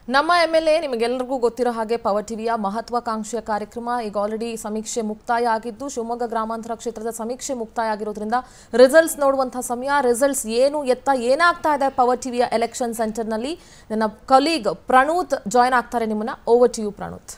ನಮ್ಮ M L A ನಿಮಗೆಲ್ಲರಿಗೂ ಗೊತ್ತಿರೋ ಹಾಗೆ ಪವರ್ ಟಿವಿಯ ಮಹತ್ವಾಕಾಂಕ್ಷೆಯ ಕಾರ್ಯಕ್ರಮ ಈಗ ಆಲ್ರೆಡಿ ಸಮೀಕ್ಷೆ ಮುಕ್ತಾಯ ಆಗಿದ್ದು ಶಿವಮೊಗ್ಗ ಗ್ರಾಮಾಂತರ ಕ್ಷೇತ್ರದ ಸಮೀಕ್ಷೆ ಮುಕ್ತಾಯ ಆಗಿರೋದ್ರಿಂದ ರಿಸಲ್ಟ್ಸ್ ನೋಡುವಂತಹ ಸಮಯ ರಿಸಲ್ಟ್ಸ್ ಏನು ಎತ್ತ ಏನಾಗ್ತಾ ಇದೆ ಪವರ್ ಟಿವಿಯ ಎಲೆಕ್ಷನ್ ಸೆಂಟರ್ನಲ್ಲಿ ನನ್ನ ಕಲೀಗ್ ಪ್ರಣೂತ್ ಜಾಯ್ನ್ ಆಗ್ತಾರೆ ನಿಮ್ಮನ್ನ ಓವರ್ ಟಿ ಯು ಪ್ರಣೂತ್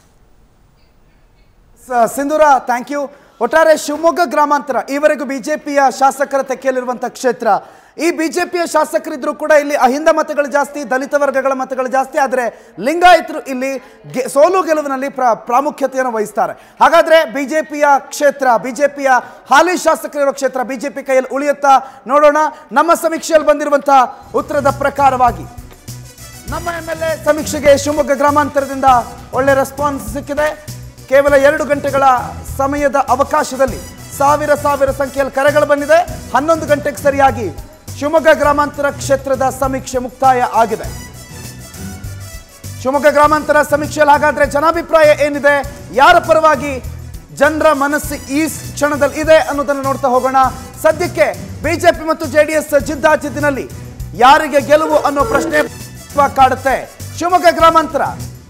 ಸ- ಸಿಂಧೂರ ಥ್ಯಾಂಕ್ ಯು ಒಟ್ಟಾರೆ ಶಿವಮೊಗ್ಗ ಗ್ರಾಮಾಂತರ ಈವರೆಗೂ ಬಿಜೆಪಿಯ ಶಾಸಕರ ತೆಕ್ಕೆಯಲ್ಲಿರುವಂಥ ಕ್ಷೇತ್ರ ಈ ಬಿಜೆಪಿಯ ಶಾಸಕರಿದ್ರು ಕೂಡ ಇಲ್ಲಿ ಅಹಿಂದ ಮತಗಳು ಜಾಸ್ತಿ ದಲಿತ ವರ್ಗಗಳ ಮತಗಳು ಜಾಸ್ತಿ ಆದರೆ ಲಿಂಗಾಯತರು ಇಲ್ಲಿ ಗೆ- ಸೋಲು ಗೆಲುವಿನಲ್ಲಿ ಪ್ರ ಪ್ರಾಮುಖ್ಯತೆಯನ್ನು ವಹಿಸ್ತಾರೆ ಹಾಗಾದ್ರೆ ಬಿಜೆಪಿಯ ಕ್ಷೇತ್ರ ಬಿಜೆಪಿಯ ಹಾಲಿ ಶಾಸಕರಿರೋ ಕ್ಷೇತ್ರ ಬಿಜೆಪಿ ಕೈಯಲ್ಲಿ ಉಳಿಯುತ್ತಾ ನೋಡೋಣ ನಮ್ಮ ಸಮೀಕ್ಷೆಯಲ್ಲಿ ಬಂದಿರುವಂತಹ ಉತ್ತರದ ಪ್ರಕಾರವಾಗಿ ನಮ್ಮ ಎಮ್ ಎಲ್ ಎ ಸಮೀಕ್ಷೆಗೆ ಶಿವಮೊಗ್ಗ ಗ್ರಾಮಾಂತರದಿಂದ ಒಳ್ಳೆ ರೆಸ್ಪಾನ್ಸ್ ಸಿಕ್ಕಿದೆ ಕೇವಲ ಎರಡು ಗಂಟೆಗಳ ಸಮಯದ ಅವಕಾಶದಲ್ಲಿ ಸಾವಿರ ಸಾವಿರ ಸಂಖ್ಯೆಯಲ್ಲಿ ಕರೆಗಳು ಬಂದಿದೆ ಹನ್ನೊಂದು ಗಂಟೆಗೆ ಸರಿಯಾಗಿ ಶಿವಮೊಗ್ಗ ಗ್ರಾಮಾಂತರ ಕ್ಷೇತ್ರದ ಸಮೀಕ್ಷೆ ಮುಕ್ತಾಯ ಆಗಿದೆ ಶಿವಮೊಗ್ಗ ಗ್ರಾಮಾಂತರ ಸಮೀಕ್ಷೆಯಲ್ಲಿ ಹಾಗಾದ್ರೆ ಜನಾಭಿಪ್ರಾಯ ಏನಿದೆ ಯಾರ ಪರವಾಗಿ ಜನರ ಮನಸ್ಸು ಈ ಕ್ಷಣದಲ್ಲಿ ಇದೆ ಅನ್ನೋದನ್ನು ನೋಡ್ತಾ ಹೋಗೋಣ ಸದ್ಯಕ್ಕೆ ಬಿಜೆಪಿ ಮತ್ತು ಜೆಡಿಎಸ್ ಜಿದ್ದಾಜಿದ್ದಿನಲ್ಲಿ ಯಾರಿಗೆ ಗೆಲುವು ಅನ್ನೋ ಪ್ರಶ್ನೆ ಕಾಡುತ್ತೆ ಶಿವಮೊಗ್ಗ ಗ್ರಾಮಾಂತರ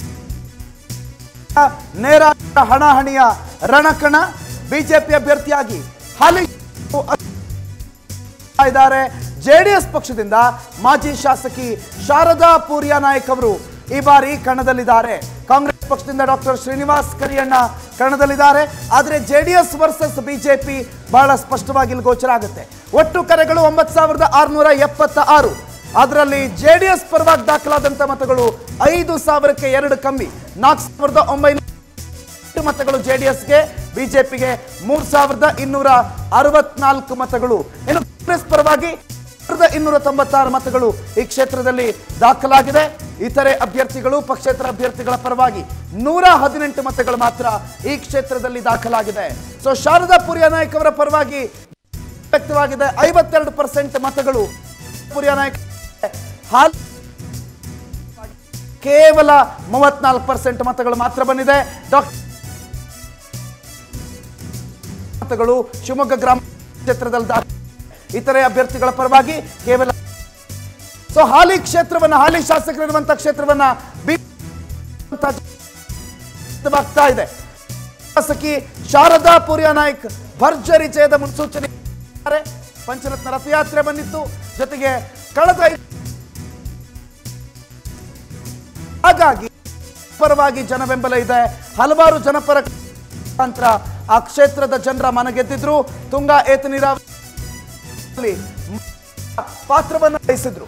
ನೇರ ಹಣಾಹಣಿಯ ರಣಕಣ ಬಿಜೆಪಿ ಅಭ್ಯರ್ಥಿಯಾಗಿ ಹಾಲಿ ಇದ್ದಾರೆ ಜೆಡಿಎಸ್ ಪಕ್ಷದಿಂದ ಮಾಜಿ ಶಾಸಕಿ ಶಾರದಾ ಪೂರ್ಯ ನಾಯಕ್ ಅವರು ಈ ಬಾರಿ ಕಣದಲ್ಲಿದ್ದಾರೆ ಕಾಂಗ್ರೆಸ್ ಪಕ್ಷದಿಂದ ಡಾಕ್ಟರ್ ಶ್ರೀನಿವಾಸ್ ಕರಿಯಣ್ಣ ಕಣದಲ್ಲಿದ್ದಾರೆ ಆದರೆ ಜೆಡಿಎಸ್ ವರ್ಸಸ್ ಬಿಜೆಪಿ ಬಹಳ ಸ್ಪಷ್ಟವಾಗಿ ಇಲ್ಲಿ ಗೋಚರ ಆಗುತ್ತೆ ಒಟ್ಟು ಕರೆಗಳು ಒಂಬತ್ತು ಸಾವಿರದ ಆರುನೂರ ಎಪ್ಪತ್ತ ಆರು ಅದರಲ್ಲಿ ಜೆಡಿಎಸ್ ಪರವಾಗಿ ದಾಖಲಾದಂಥ ಮತಗಳು ಐದು ಸಾವಿರಕ್ಕೆ ಎರಡು ಕಮ್ಮಿ ನಾಲ್ಕು ಸಾವಿರದ ಒಂಬೈನೂರ ಎಂಟು ಮತಗಳು ಜೆಡಿಎಸ್ಗೆ ಬಿಜೆಪಿಗೆ ಮೂರ್ ಸಾವಿರದ ಇನ್ನೂರ ಅರವತ್ನಾಲ್ಕು ಮತಗಳು ಇನ್ನು ಕಾಂಗ್ರೆಸ್ ಪರವಾಗಿ ಸಾವಿರದ ಇನ್ನೂರ ತೊಂಬತ್ತಾರು ಮತಗಳು ಈ ಕ್ಷೇತ್ರದಲ್ಲಿ ದಾಖಲಾಗಿದೆ ಇತರೆ ಅಭ್ಯರ್ಥಿಗಳು ಪಕ್ಷೇತರ ಅಭ್ಯರ್ಥಿಗಳ ಪರವಾಗಿ ನೂರ ಹದಿನೆಂಟು ಮತಗಳು ಮಾತ್ರ ಈ ಕ್ಷೇತ್ರದಲ್ಲಿ ದಾಖಲಾಗಿದೆ ಸೊ ಶಾರದಾ ಪುರಿಯ ನಾಯಕ್ ಅವರ ಪರವಾಗಿ ವ್ಯಕ್ತವಾಗಿದೆ ಐವತ್ತೆರಡು ಪರ್ಸೆಂಟ್ ಮತಗಳು ಪುರಿಯ ನಾಯಕ್ ಹಾಲ್ ಕೇವಲ ಮೂವತ್ನಾಲ್ಕು ಪರ್ಸೆಂಟ್ ಮತಗಳು ಮಾತ್ರ ಬಂದಿದೆ ಡಾಕ್ಟರ್ ಮತಗಳು ಶಿವಮೊಗ್ಗ ಗ್ರಾಮ ಕ್ಷೇತ್ರದಲ್ಲಿ ದಾಖಲೆ. ಇತರೆ ಅಭ್ಯರ್ಥಿಗಳ ಪರವಾಗಿ ಕೇವಲ ಸೊ ಹಾಲಿ ಕ್ಷೇತ್ರವನ್ನ ಹಾಲಿ ಶಾಸಕರಿರುವಂತಹ ಕ್ಷೇತ್ರವನ್ನ ಆಗ್ತಾ ಇದೆ ಶಾಸಕಿ ಶಾರದಾ ಪೂರ್ಯ ನಾಯ್ಕ್ ಭರ್ಜರಿ ಜಯದ ಮುನ್ಸೂಚನೆ ನೀಡಿದ್ದಾರೆ. ಪಂಚರತ್ನ ರಥಯಾತ್ರೆ ಬಂದಿತ್ತು ಜೊತೆಗೆ ಕಳೆದ ಐದು ಹಾಗಾಗಿ ಪರವಾಗಿ ಜನ ಬೆಂಬಲ ಇದೆ ಹಲವಾರು ಜನಪರ ಮುಖಾಂತರ ಆ ಕ್ಷೇತ್ರದ ಜನರ ಮನಗೆದ್ದಿದ್ರು ತುಂಗಾ ಏತ ನೀರಾವರಿ ಪಾತ್ರವನ್ನು ವಹಿಸಿದ್ರು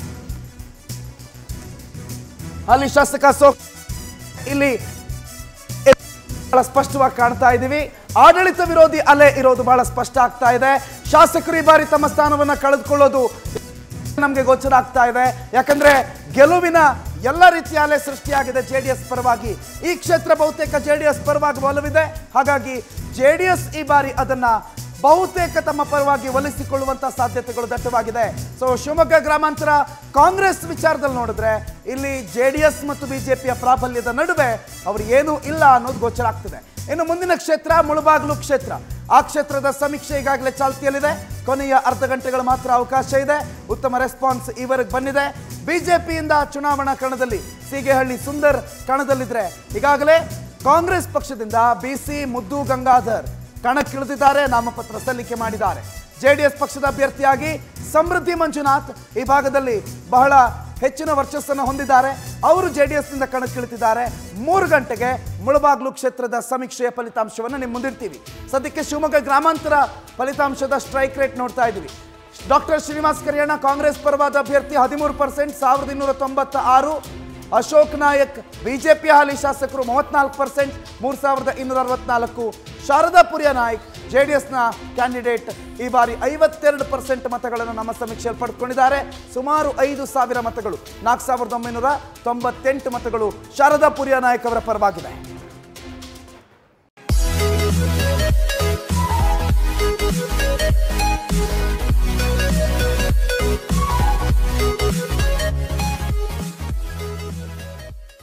ಅಲ್ಲಿ ಶಾಸಕ ಸೋ ಇಲ್ಲಿ ಬಹಳ ಸ್ಪಷ್ಟವಾಗಿ ಕಾಣ್ತಾ ಇದ್ದೀವಿ ಆಡಳಿತ ವಿರೋಧಿ ಅಲೆ ಇರೋದು ಬಹಳ ಸ್ಪಷ್ಟ ಆಗ್ತಾ ಇದೆ ಶಾಸಕರು ಈ ಬಾರಿ ತಮ್ಮ ಸ್ಥಾನವನ್ನ ಕಳೆದುಕೊಳ್ಳೋದು ನಮಗೆ ಗೋಚರ ಆಗ್ತಾ ಇದೆ ಯಾಕಂದ್ರೆ ಗೆಲುವಿನ ಎಲ್ಲ ರೀತಿಯ ಅಲೆ ಸೃಷ್ಟಿಯಾಗಿದೆ ಜೆಡಿಎಸ್ ಪರವಾಗಿ ಈ ಕ್ಷೇತ್ರ ಬಹುತೇಕ ಜೆಡಿಎಸ್ ಪರವಾಗಿ ಒಲವಿದೆ ಹಾಗಾಗಿ ಜೆಡಿಎಸ್ ಈ ಬಾರಿ ಅದನ್ನ ಬಹುತೇಕ ತಮ್ಮ ಪರವಾಗಿ ಒಲಿಸಿಕೊಳ್ಳುವಂತ ಸಾಧ್ಯತೆಗಳು ದಟ್ಟವಾಗಿದೆ ಸೊ ಶಿವಮೊಗ್ಗ ಗ್ರಾಮಾಂತರ ಕಾಂಗ್ರೆಸ್ ವಿಚಾರದಲ್ಲಿ ನೋಡಿದ್ರೆ ಇಲ್ಲಿ ಜೆಡಿಎಸ್ ಮತ್ತು ಬಿಜೆಪಿಯ ಪ್ರಾಬಲ್ಯದ ನಡುವೆ ಅವರು ಏನೂ ಇಲ್ಲ ಅನ್ನೋದು ಗೋಚರ ಆಗ್ತದೆ ಇನ್ನು ಮುಂದಿನ ಕ್ಷೇತ್ರ ಮುಳುಬಾಗಿಲು ಕ್ಷೇತ್ರ ಆ ಕ್ಷೇತ್ರದ ಸಮೀಕ್ಷೆ ಈಗಾಗಲೇ ಚಾಲ್ತಿಯಲ್ಲಿದೆ ಕೊನೆಯ ಅರ್ಧ ಗಂಟೆಗಳು ಮಾತ್ರ ಅವಕಾಶ ಇದೆ ಉತ್ತಮ ರೆಸ್ಪಾನ್ಸ್ ಈವರೆಗೆ ಬಂದಿದೆ ಬಿಜೆಪಿಯಿಂದ ಚುನಾವಣಾ ಕಣದಲ್ಲಿ ಸೀಗೆಹಳ್ಳಿ ಸುಂದರ್ ಕಣದಲ್ಲಿದ್ರೆ ಈಗಾಗಲೇ ಕಾಂಗ್ರೆಸ್ ಪಕ್ಷದಿಂದ ಬಿಸಿ ಮುದ್ದು ಗಂಗಾಧರ್ ಕಣಕ್ಕಿಳಿದಿದ್ದಾರೆ ನಾಮಪತ್ರ ಸಲ್ಲಿಕೆ ಮಾಡಿದ್ದಾರೆ ಜೆಡಿಎಸ್ ಪಕ್ಷದ ಅಭ್ಯರ್ಥಿಯಾಗಿ ಸಮೃದ್ಧಿ ಮಂಜುನಾಥ್ ಈ ಭಾಗದಲ್ಲಿ ಬಹಳ ಹೆಚ್ಚಿನ ವರ್ಚಸ್ಸನ್ನು ಹೊಂದಿದ್ದಾರೆ ಅವರು ಜೆಡಿಎಸ್ನಿಂದ ಕಣಕ್ಕಿಳಿತಿದ್ದಾರೆ ಮೂರು ಗಂಟೆಗೆ ಮುಳಬಾಗ್ಲು ಕ್ಷೇತ್ರದ ಸಮೀಕ್ಷೆಯ ಫಲಿತಾಂಶವನ್ನು ನಿಮ್ಮ ಮುಂದಿರ್ತೀವಿ ಸದ್ಯಕ್ಕೆ ಶಿವಮೊಗ್ಗ ಗ್ರಾಮಾಂತರ ಫಲಿತಾಂಶದ ಸ್ಟ್ರೈಕ್ ರೇಟ್ ನೋಡ್ತಾ ಇದ್ದೀವಿ ಡಾಕ್ಟರ್ ಶ್ರೀನಿವಾಸ್ ಕರಿಯಣ್ಣ ಕಾಂಗ್ರೆಸ್ ಪರವಾದ ಅಭ್ಯರ್ಥಿ ಹದಿಮೂರು ಪರ್ಸೆಂಟ್ ಸಾವಿರದ ಇನ್ನೂರ ತೊಂಬತ್ತ ಆರು ಅಶೋಕ್ ನಾಯಕ್ ಬಿಜೆಪಿ ಹಾಲಿ ಶಾಸಕರು ಮೂವತ್ನಾಲ್ಕು ಪರ್ಸೆಂಟ್ ಮೂರು ಸಾವಿರದ ಇನ್ನೂರ ಅರವತ್ನಾಲ್ಕು ಶಾರದಾ ಪುರಿಯ ನಾಯ್ಕ್ ಜೆ ಡಿ ಎಸ್ನ ಕ್ಯಾಂಡಿಡೇಟ್ ಈ ಬಾರಿ ಐವತ್ತೆರಡು ಪರ್ಸೆಂಟ್ ಮತಗಳನ್ನು ನಮ್ಮ ಸಮೀಕ್ಷೆಯಲ್ಲಿ ಪಡೆದುಕೊಂಡಿದ್ದಾರೆ ಸುಮಾರು ಐದು ಸಾವಿರ ಮತಗಳು ನಾಲ್ಕು ಸಾವಿರದ ಒಂಬೈನೂರ ತೊಂಬತ್ತೆಂಟು ಮತಗಳು ಶಾರದಾ ಪುರಿಯ ನಾಯಕ್ ಅವರ ಪರವಾಗಿದೆ